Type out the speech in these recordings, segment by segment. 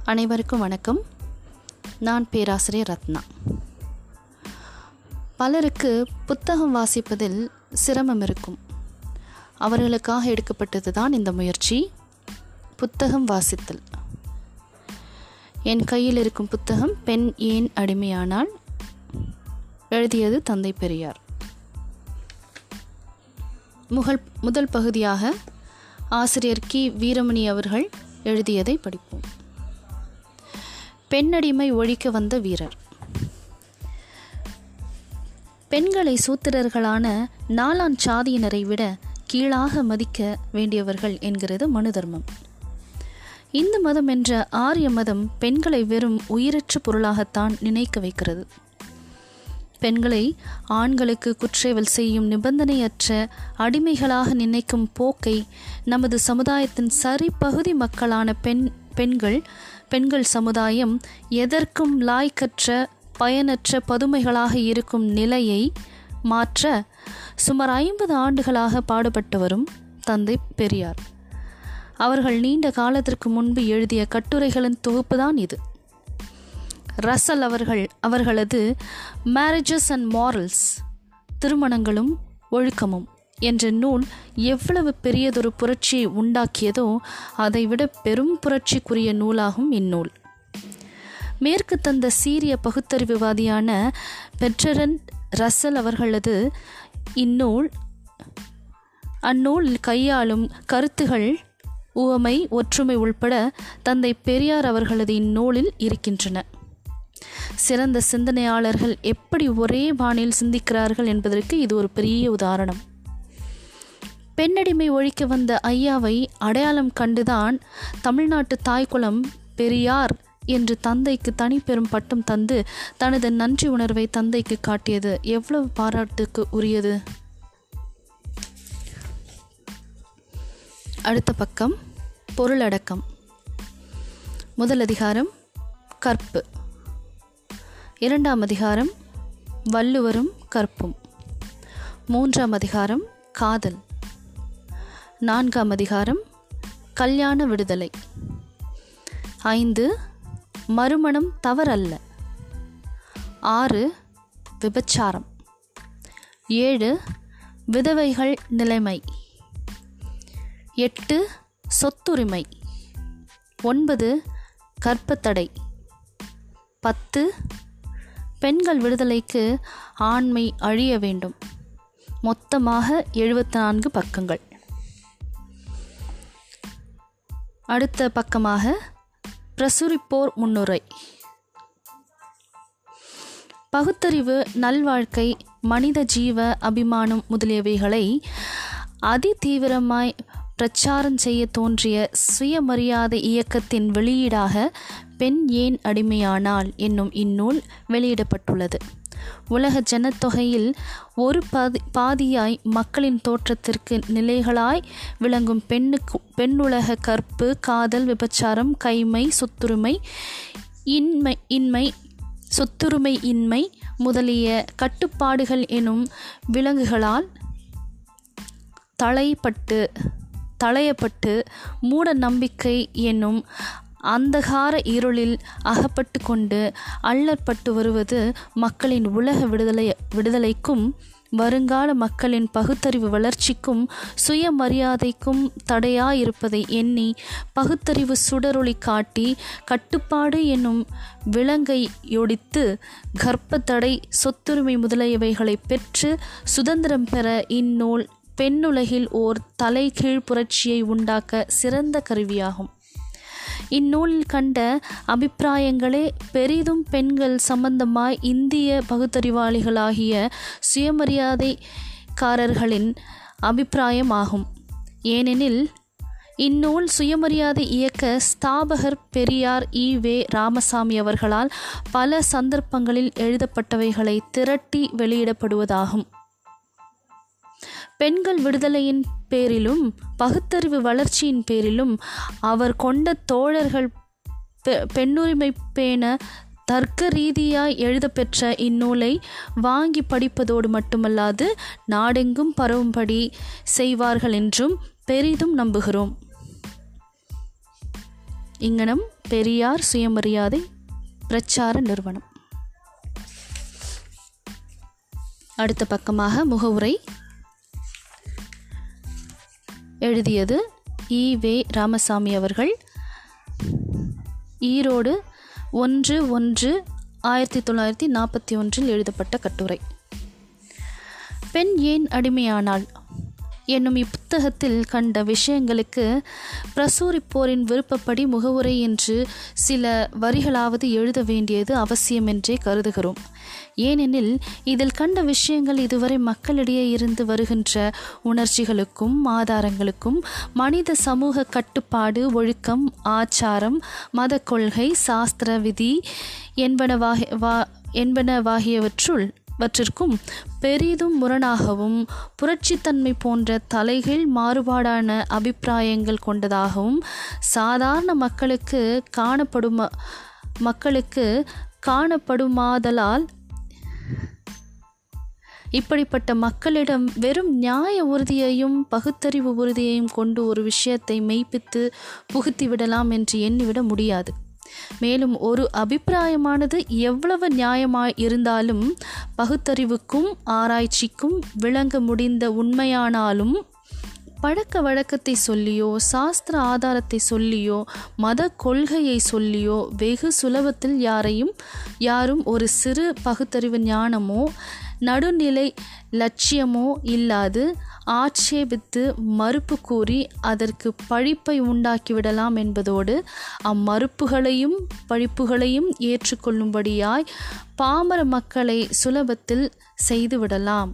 அனைவருக்கும் வணக்கம் நான் பேராசிரியர் ரத்னா பலருக்கு புத்தகம் வாசிப்பதில் சிரமம் இருக்கும் அவர்களுக்காக எடுக்கப்பட்டது தான் இந்த முயற்சி புத்தகம் வாசித்தல் என் கையில் இருக்கும் புத்தகம் பெண் ஏன் அடிமையானால் எழுதியது தந்தை பெரியார் முகல் முதல் பகுதியாக ஆசிரியர் கி வீரமணி அவர்கள் எழுதியதை படிப்போம் பெண்ணடிமை ஒழிக்க வந்த வீரர் பெண்களை சூத்திரர்களான நாலான் சாதியினரை விட கீழாக மதிக்க வேண்டியவர்கள் என்கிறது மனு தர்மம் இந்து மதம் என்ற ஆரிய மதம் பெண்களை வெறும் உயிரற்ற பொருளாகத்தான் நினைக்க வைக்கிறது பெண்களை ஆண்களுக்கு குற்றேவல் செய்யும் நிபந்தனையற்ற அடிமைகளாக நினைக்கும் போக்கை நமது சமுதாயத்தின் சரிபகுதி மக்களான பெண் பெண்கள் பெண்கள் சமுதாயம் எதற்கும் லாய்க்கற்ற பயனற்ற பதுமைகளாக இருக்கும் நிலையை மாற்ற சுமார் ஐம்பது ஆண்டுகளாக பாடுபட்டவரும் தந்தை பெரியார் அவர்கள் நீண்ட காலத்திற்கு முன்பு எழுதிய கட்டுரைகளின் தொகுப்புதான் இது ரசல் அவர்கள் அவர்களது மேரேஜஸ் அண்ட் மாரல்ஸ் திருமணங்களும் ஒழுக்கமும் என்ற நூல் எவ்வளவு பெரியதொரு புரட்சியை உண்டாக்கியதோ அதைவிட பெரும் புரட்சிக்குரிய நூலாகும் இந்நூல் மேற்கு தந்த சீரிய பகுத்தறிவுவாதியான பெட்ரன் ரசல் அவர்களது இந்நூல் அந்நூல் கையாளும் கருத்துகள் உவமை ஒற்றுமை உள்பட தந்தை பெரியார் அவர்களது இந்நூலில் இருக்கின்றன சிறந்த சிந்தனையாளர்கள் எப்படி ஒரே பாணியில் சிந்திக்கிறார்கள் என்பதற்கு இது ஒரு பெரிய உதாரணம் பெண்ணடிமை ஒழிக்க வந்த ஐயாவை அடையாளம் கண்டுதான் தமிழ்நாட்டு தாய்க்குளம் பெரியார் என்று தந்தைக்கு தனிப்பெரும் பட்டம் தந்து தனது நன்றி உணர்வை தந்தைக்கு காட்டியது எவ்வளவு பாராட்டுக்கு உரியது அடுத்த பக்கம் பொருளடக்கம் முதல் அதிகாரம் கற்பு இரண்டாம் அதிகாரம் வள்ளுவரும் கற்பும் மூன்றாம் அதிகாரம் காதல் நான்காம் அதிகாரம் கல்யாண விடுதலை ஐந்து மறுமணம் தவறல்ல ஆறு விபச்சாரம் ஏழு விதவைகள் நிலைமை எட்டு சொத்துரிமை ஒன்பது கற்பத்தடை பத்து பெண்கள் விடுதலைக்கு ஆண்மை அழிய வேண்டும் மொத்தமாக எழுபத்தி நான்கு பக்கங்கள் அடுத்த பக்கமாக பிரசுரிப்போர் முன்னுரை பகுத்தறிவு நல்வாழ்க்கை மனித ஜீவ அபிமானம் முதலியவைகளை அதிதீவிரமாய் பிரச்சாரம் செய்ய தோன்றிய சுயமரியாதை இயக்கத்தின் வெளியீடாக பெண் ஏன் அடிமையானால் என்னும் இந்நூல் வெளியிடப்பட்டுள்ளது உலக ஜனத்தொகையில் ஒரு பாதி பாதியாய் மக்களின் தோற்றத்திற்கு நிலைகளாய் விளங்கும் பெண்ணுக்கு பெண்ணுலக கற்பு காதல் விபச்சாரம் கைமை சொத்துரிமை இன்மை இன்மை சொத்துரிமை இன்மை முதலிய கட்டுப்பாடுகள் எனும் விலங்குகளால் தலைப்பட்டு தளையப்பட்டு மூட நம்பிக்கை என்னும் அந்தகார இருளில் அகப்பட்டு கொண்டு அள்ளற்பட்டு வருவது மக்களின் உலக விடுதலை விடுதலைக்கும் வருங்கால மக்களின் பகுத்தறிவு வளர்ச்சிக்கும் சுயமரியாதைக்கும் தடையாயிருப்பதை எண்ணி பகுத்தறிவு சுடரொளி காட்டி கட்டுப்பாடு என்னும் விலங்கை யொடித்து கர்ப்பத்தடை சொத்துரிமை முதலியவைகளை பெற்று சுதந்திரம் பெற இந்நூல் பெண்ணுலகில் ஓர் தலைகீழ் புரட்சியை உண்டாக்க சிறந்த கருவியாகும் இந்நூலில் கண்ட அபிப்பிராயங்களே பெரிதும் பெண்கள் சம்பந்தமாய் இந்திய பகுத்தறிவாளிகளாகிய சுயமரியாதைக்காரர்களின் அபிப்பிராயமாகும் ஏனெனில் இந்நூல் சுயமரியாதை இயக்க ஸ்தாபகர் பெரியார் இ வே ராமசாமி அவர்களால் பல சந்தர்ப்பங்களில் எழுதப்பட்டவைகளை திரட்டி வெளியிடப்படுவதாகும் பெண்கள் விடுதலையின் பேரிலும் பகுத்தறிவு வளர்ச்சியின் பேரிலும் அவர் கொண்ட தோழர்கள் பெண்ணுரிமை பேண தர்க்க ரீதியாய் எழுதப்பெற்ற இந்நூலை வாங்கி படிப்பதோடு மட்டுமல்லாது நாடெங்கும் பரவும்படி செய்வார்கள் என்றும் பெரிதும் நம்புகிறோம் இங்கனம் பெரியார் சுயமரியாதை பிரச்சார நிறுவனம் அடுத்த பக்கமாக முகவுரை எழுதியது இ வே ராமசாமி அவர்கள் ஈரோடு ஒன்று ஒன்று ஆயிரத்தி தொள்ளாயிரத்தி நாற்பத்தி ஒன்றில் எழுதப்பட்ட கட்டுரை பெண் ஏன் அடிமையானாள் என்னும் இப்புத்தகத்தில் கண்ட விஷயங்களுக்கு பிரசூரிப்போரின் விருப்பப்படி முகவுரை என்று சில வரிகளாவது எழுத வேண்டியது அவசியமென்றே கருதுகிறோம் ஏனெனில் இதில் கண்ட விஷயங்கள் இதுவரை மக்களிடையே இருந்து வருகின்ற உணர்ச்சிகளுக்கும் ஆதாரங்களுக்கும் மனித சமூக கட்டுப்பாடு ஒழுக்கம் ஆச்சாரம் மத கொள்கை சாஸ்திர விதி என்பனவாக வா என்பனவாகியவற்றுள் வற்றிற்கும் பெரிதும் முரணாகவும் புரட்சித்தன்மை போன்ற தலைகீழ் மாறுபாடான அபிப்பிராயங்கள் கொண்டதாகவும் சாதாரண மக்களுக்கு காணப்படும் மக்களுக்கு காணப்படுமாதலால் இப்படிப்பட்ட மக்களிடம் வெறும் நியாய உறுதியையும் பகுத்தறிவு உறுதியையும் கொண்டு ஒரு விஷயத்தை மெய்ப்பித்து புகுத்தி விடலாம் என்று எண்ணிவிட முடியாது மேலும் ஒரு அபிப்பிராயமானது எவ்வளவு நியாயமாய் இருந்தாலும் பகுத்தறிவுக்கும் ஆராய்ச்சிக்கும் விளங்க முடிந்த உண்மையானாலும் பழக்க வழக்கத்தை சொல்லியோ சாஸ்திர ஆதாரத்தை சொல்லியோ மத கொள்கையை சொல்லியோ வெகு சுலபத்தில் யாரையும் யாரும் ஒரு சிறு பகுத்தறிவு ஞானமோ நடுநிலை லட்சியமோ இல்லாது ஆட்சேபித்து மறுப்பு கூறி அதற்கு பழிப்பை உண்டாக்கிவிடலாம் என்பதோடு அம்மறுப்புகளையும் பழிப்புகளையும் ஏற்றுக்கொள்ளும்படியாய் பாமர மக்களை சுலபத்தில் செய்துவிடலாம்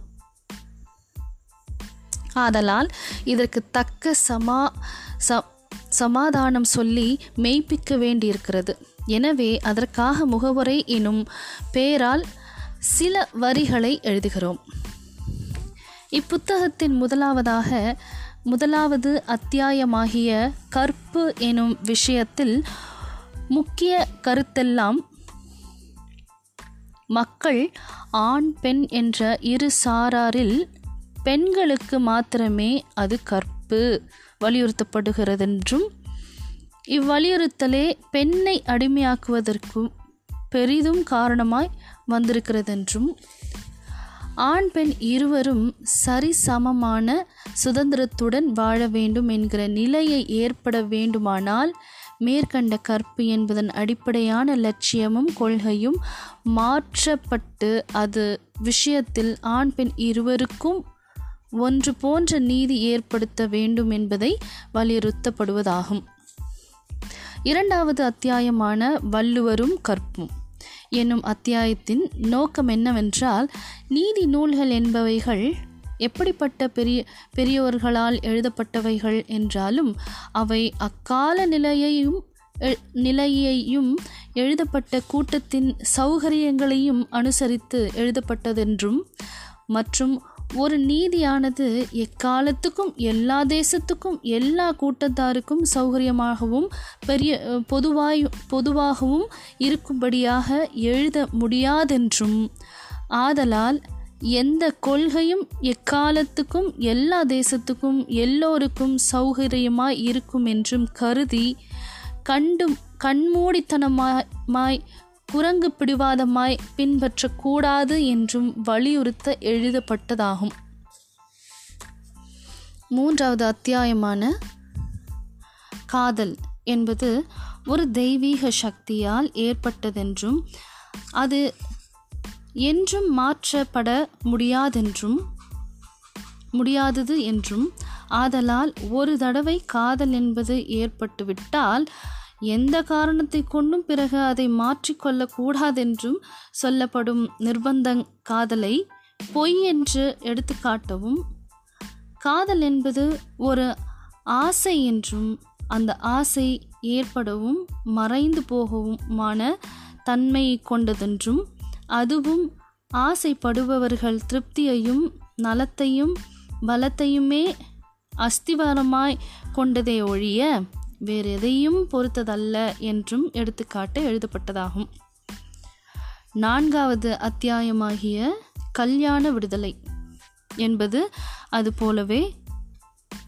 ஆதலால் இதற்கு தக்க சமா ச சமாதானம் சொல்லி மெய்ப்பிக்க வேண்டியிருக்கிறது எனவே அதற்காக முகவுரை எனும் பெயரால் சில வரிகளை எழுதுகிறோம் இப்புத்தகத்தின் முதலாவதாக முதலாவது அத்தியாயமாகிய கற்பு எனும் விஷயத்தில் முக்கிய கருத்தெல்லாம் மக்கள் ஆண் பெண் என்ற இரு சாராரில் பெண்களுக்கு மாத்திரமே அது கற்பு வலியுறுத்தப்படுகிறதென்றும் இவ்வலியுறுத்தலே பெண்ணை அடிமையாக்குவதற்கும் பெரிதும் காரணமாய் வந்திருக்கிறதென்றும் ஆண் பெண் இருவரும் சரிசமமான சுதந்திரத்துடன் வாழ வேண்டும் என்கிற நிலையை ஏற்பட வேண்டுமானால் மேற்கண்ட கற்பு என்பதன் அடிப்படையான லட்சியமும் கொள்கையும் மாற்றப்பட்டு அது விஷயத்தில் ஆண் பெண் இருவருக்கும் ஒன்று போன்ற நீதி ஏற்படுத்த வேண்டும் என்பதை வலியுறுத்தப்படுவதாகும் இரண்டாவது அத்தியாயமான வள்ளுவரும் கற்பும் என்னும் அத்தியாயத்தின் நோக்கம் என்னவென்றால் நீதி நூல்கள் என்பவைகள் எப்படிப்பட்ட பெரிய பெரியோர்களால் எழுதப்பட்டவைகள் என்றாலும் அவை அக்கால நிலையையும் நிலையையும் எழுதப்பட்ட கூட்டத்தின் சௌகரியங்களையும் அனுசரித்து எழுதப்பட்டதென்றும் மற்றும் ஒரு நீதியானது எக்காலத்துக்கும் எல்லா தேசத்துக்கும் எல்லா கூட்டத்தாருக்கும் சௌகரியமாகவும் பெரிய பொதுவாய் பொதுவாகவும் இருக்கும்படியாக எழுத முடியாதென்றும் ஆதலால் எந்த கொள்கையும் எக்காலத்துக்கும் எல்லா தேசத்துக்கும் எல்லோருக்கும் சௌகரியமாய் இருக்கும் என்றும் கருதி கண்டும் கண்மூடித்தனமாய் குரங்கு பிடிவாதமாய் பின்பற்றக்கூடாது என்றும் வலியுறுத்த எழுதப்பட்டதாகும் மூன்றாவது அத்தியாயமான காதல் என்பது ஒரு தெய்வீக சக்தியால் ஏற்பட்டதென்றும் அது என்றும் மாற்றப்பட முடியாதென்றும் முடியாதது என்றும் ஆதலால் ஒரு தடவை காதல் என்பது ஏற்பட்டுவிட்டால் எந்த காரணத்தை கொண்டும் பிறகு அதை மாற்றிக்கொள்ள கூடாதென்றும் சொல்லப்படும் நிர்பந்த காதலை பொய் என்று எடுத்துக்காட்டவும் காதல் என்பது ஒரு ஆசை என்றும் அந்த ஆசை ஏற்படவும் மறைந்து போகவுமான தன்மை கொண்டதென்றும் அதுவும் ஆசைப்படுபவர்கள் திருப்தியையும் நலத்தையும் பலத்தையுமே அஸ்திவாரமாய் கொண்டதே ஒழிய வேறு எதையும் பொறுத்ததல்ல என்றும் எடுத்துக்காட்ட எழுதப்பட்டதாகும் நான்காவது அத்தியாயமாகிய கல்யாண விடுதலை என்பது அது போலவே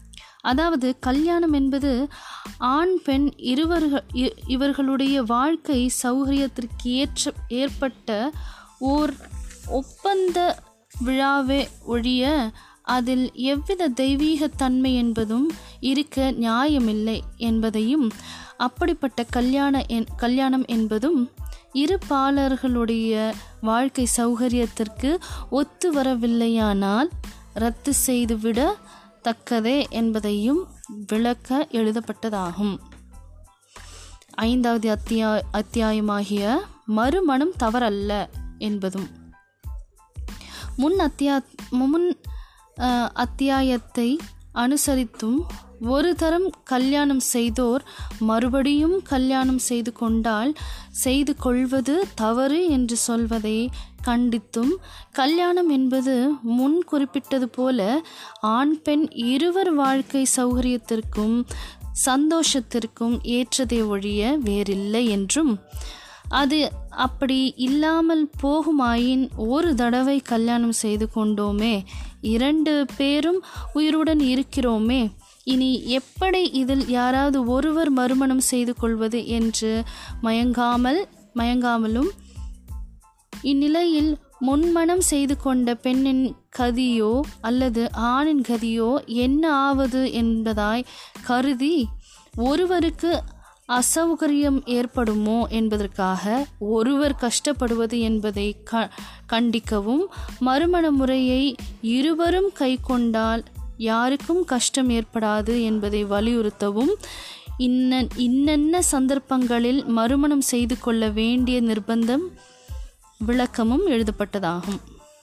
அதாவது கல்யாணம் என்பது ஆண் பெண் இருவர்கள் இ- இவர்களுடைய வாழ்க்கை சௌகரியத்திற்கு ஏற்ற ஏற்பட்ட ஓர் ஒப்பந்த விழாவே ஒழிய அதில் எவ்வித தெய்வீகத்தன்மை என்பதும் இருக்க நியாயமில்லை என்பதையும் அப்படிப்பட்ட கல்யாண என் கல்யாணம் என்பதும் இரு பாலர்களுடைய வாழ்க்கை சௌகரியத்திற்கு ஒத்து வரவில்லையானால் ரத்து செய்துவிட தக்கதே என்பதையும் விளக்க எழுதப்பட்டதாகும் ஐந்தாவது அத்தியா அத்தியாயமாகிய மறுமணம் தவறல்ல என்பதும் முன் அத்தியா முன் அஹ், அத்தியாயத்தை அனுசரித்தும் ஒரு தரம் கல்யாணம் செய்தோர் மறுபடியும் கல்யாணம் செய்து கொண்டால் செய்து கொள்வது தவறு என்று சொல்வதை கண்டித்தும் கல்யாணம் என்பது முன் குறிப்பிட்டது போல ஆண் பெண் இருவர் வாழ்க்கை சௌகரியத்திற்கும் சந்தோஷத்திற்கும் ஏற்றதே ஒழிய வேறில்லை என்றும் அது அப்படி இல்லாமல் போகுமாயின் ஒரு தடவை கல்யாணம் செய்து கொண்டோமே இரண்டு பேரும் உயிருடன் இருக்கிறோமே இனி எப்படி இதில் யாராவது ஒருவர் மறுமணம் செய்து கொள்வது என்று மயங்காமல் மயங்காமலும் இந்நிலையில் முன்மணம் செய்து கொண்ட பெண்ணின் கதியோ அல்லது ஆணின் கதியோ என்ன ஆவது என்பதாய் கருதி ஒருவருக்கு அசௌகரியம் ஏற்படுமோ என்பதற்காக ஒருவர் கஷ்டப்படுவது என்பதை க கண்டிக்கவும் மறுமண முறையை இருவரும் கை கொண்டால் யாருக்கும் கஷ்டம் ஏற்படாது என்பதை வலியுறுத்தவும் இன்ன இன்னென்ன சந்தர்ப்பங்களில் மறுமணம் செய்து கொள்ள வேண்டிய நிர்பந்தம் விளக்கமும் எழுதப்பட்டதாகும்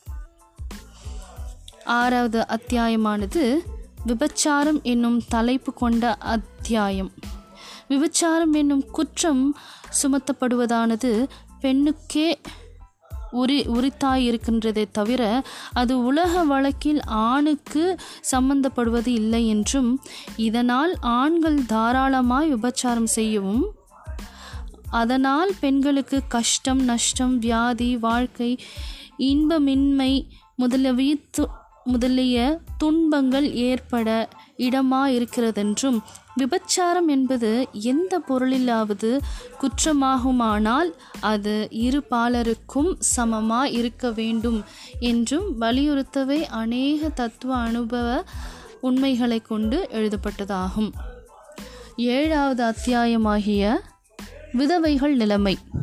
ஆறாவது அத்தியாயமானது விபச்சாரம் என்னும் தலைப்பு கொண்ட அத்தியாயம் விபச்சாரம் என்னும் குற்றம் சுமத்தப்படுவதானது பெண்ணுக்கே உரி உரித்தாயிருக்கின்றதே தவிர அது உலக வழக்கில் ஆணுக்கு சம்பந்தப்படுவது இல்லை என்றும் இதனால் ஆண்கள் தாராளமாய் விபச்சாரம் செய்யவும் அதனால் பெண்களுக்கு கஷ்டம் நஷ்டம் வியாதி வாழ்க்கை இன்பமின்மை முதலிய து முதலிய துன்பங்கள் ஏற்பட இடமா இருக்கிறதென்றும் விபச்சாரம் என்பது எந்த பொருளிலாவது குற்றமாகுமானால் அது இரு பாலருக்கும் சமமா இருக்க வேண்டும் என்றும் வலியுறுத்தவே அநேக தத்துவ அனுபவ உண்மைகளை கொண்டு எழுதப்பட்டதாகும் ஏழாவது அத்தியாயமாகிய விதவைகள் நிலைமை